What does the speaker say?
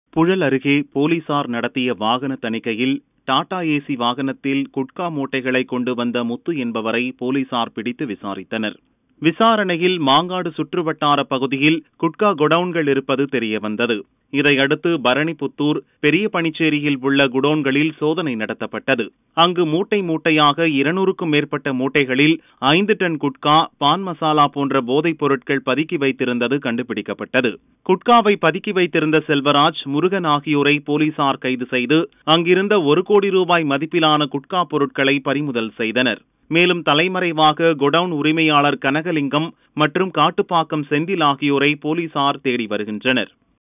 புழல் அருகே போலீசார் நடத்திய வாகன தணிக்கையில் டாடா ஏசி வாகனத்தில் குட்கா மூட்டைகளை கொண்டு வந்த முத்து என்பவரை போலீசார் பிடித்து விசாரித்தனர் விசாரணையில் மாங்காடு சுற்றுவட்டார பகுதியில் குட்கா குடவுன்கள் இருப்பது தெரியவந்தது இதையடுத்து பரணிபுத்தூர் பெரிய பனிச்சேரியில் உள்ள குடோன்களில் சோதனை நடத்தப்பட்டது அங்கு மூட்டை மூட்டையாக இருநூறுக்கும் மேற்பட்ட மூட்டைகளில் ஐந்து டன் குட்கா பான் மசாலா போன்ற போதைப் பொருட்கள் பதுக்கி வைத்திருந்தது கண்டுபிடிக்கப்பட்டது குட்காவை பதுக்கி வைத்திருந்த செல்வராஜ் முருகன் ஆகியோரை போலீசார் கைது செய்து அங்கிருந்த ஒரு கோடி ரூபாய் மதிப்பிலான குட்கா பொருட்களை பறிமுதல் செய்தனர் மேலும் தலைமறைவாக குடவுன் உரிமையாளர் கனகலிங்கம் மற்றும் காட்டுப்பாக்கம் செந்தில் ஆகியோரை போலீசார் தேடி வருகின்றனர்